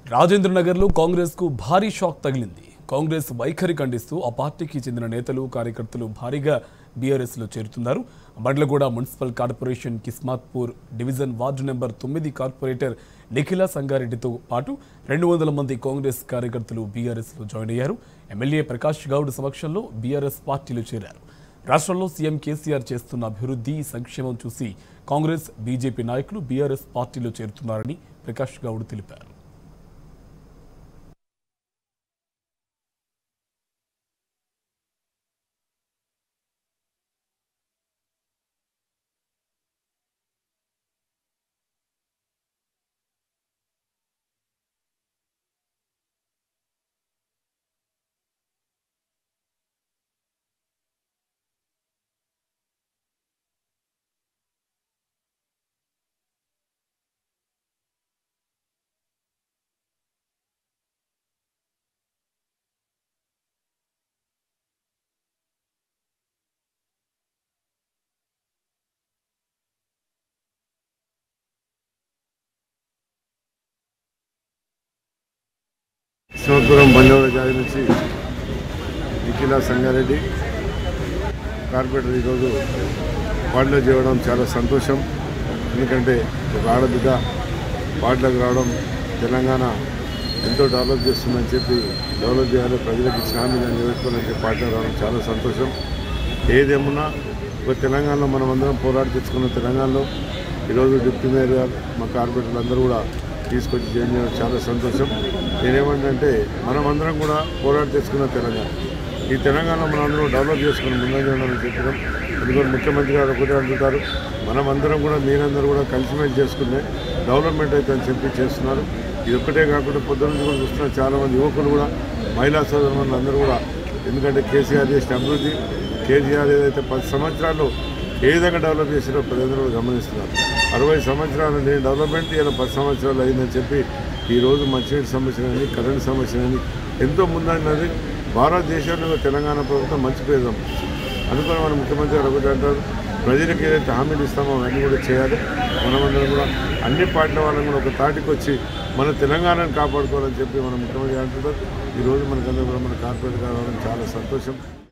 రాజేంద్ర నగర్లో కాంగ్రెస్ కు భారీ షాక్ తగిలింది కాంగ్రెస్ వైఖరి ఖండిస్తూ ఆ పార్టీకి చెందిన నేతలు కార్యకర్తలు భారీగా బీఆర్ఎస్ లో చేరుతున్నారు Bandlaguda municipal corporation Kismatpur division ward number తొమ్మిది కార్పొరేటర్ నిఖిల సంగారెడ్డితో పాటు రెండు వందల మంది కాంగ్రెస్ కార్యకర్తలు బీఆర్ఎస్ లో జాయిన్ అయ్యారు ఎమ్మెల్యే ప్రకాష్ గౌడ్ సమక్షంలో బీఆర్ఎస్ పార్టీలో చేరారు రాష్ట్రంలో సీఎం కేసీఆర్ చేస్తున్న అభివృద్ధి సంక్షేమం చూసి కాంగ్రెస్ బీజేపీ నాయకులు బీఆర్ఎస్ పార్టీలో చేరుతున్నారని ప్రకాష్ గౌడ్ తెలిపారు కృష్ణపురం బండవల జాతి నుంచి నిఖిల సంగారెడ్డి కార్పొరేటర్ ఈరోజు వార్డులో చేయడం చాలా సంతోషం ఎందుకంటే ఒక ఆడబిడ్డ వార్డులోకి రావడం తెలంగాణ ఎంతో డెవలప్ చేస్తుందని చెప్పి డెవలప్ చేయాలి ప్రజలకు ఇచ్చిన హామీలను నిలబెట్టుకోవాలని చెప్పి పార్టీలో రావడం చాలా సంతోషం ఏదేమున్నా ఒక తెలంగాణలో మనం అందరం పోరాడి తెచ్చుకున్న తెలంగాణలో ఈరోజు డిప్యూటీ మేయర్ గారు మా కార్పొరేటర్లు అందరూ కూడా తీసుకొచ్చి జాయిన్ చేయడం చాలా సంతోషం నేనేమంటే మనం అందరం కూడా పోరాడి తెచ్చుకున్న తెలంగాణ ఈ తెలంగాణ మనం అందరం డెవలప్ చేసుకుని ముందంజాలని చెప్పడం ఎందుకంటే ముఖ్యమంత్రి గారు ఒకటే అంటున్నారు మనం అందరం కూడా మీరందరూ కూడా కలిసిమెలిసి చేసుకునే డెవలప్మెంట్ అయితే అని చెప్పి చేస్తున్నారు ఇది ఒక్కటే కాకుండా పొద్దున్న నుంచి కూడా చూస్తున్న చాలామంది యువకులు కూడా మహిళా సోదరులు అందరూ కూడా ఎందుకంటే కేసీఆర్ చేసిన అభివృద్ధి కేసీఆర్ ఏదైతే పది సంవత్సరాల్లో ఏ విధంగా డెవలప్ చేసినో ప్రజలందరూ కూడా గమనిస్తున్నారు అరవై సంవత్సరాలు నేను డెవలప్మెంట్ ఇలా పది సంవత్సరాలు అయిందని చెప్పి ఈరోజు మంచినీటి సమస్య కానీ కరెంట్ సమస్య కానీ ఎంతో ముందన్నది భారతదేశంలో తెలంగాణ ప్రభుత్వం మంచి పేరు సంపాదించింది అందుకని మన ముఖ్యమంత్రి గారు ఒకటి అంటారు ప్రజలకు ఏదైతే హామీలు ఇస్తామో అవన్నీ కూడా చేయాలి మనమందరం కూడా అన్ని పార్టీల వాళ్ళని కూడా ఒక తాటికి వచ్చి మన తెలంగాణను కాపాడుకోవాలని చెప్పి మన ముఖ్యమంత్రి అంటున్నారు ఈరోజు మనకందరూ కూడా మన కార్పొరేట్ కావాలని చాలా సంతోషం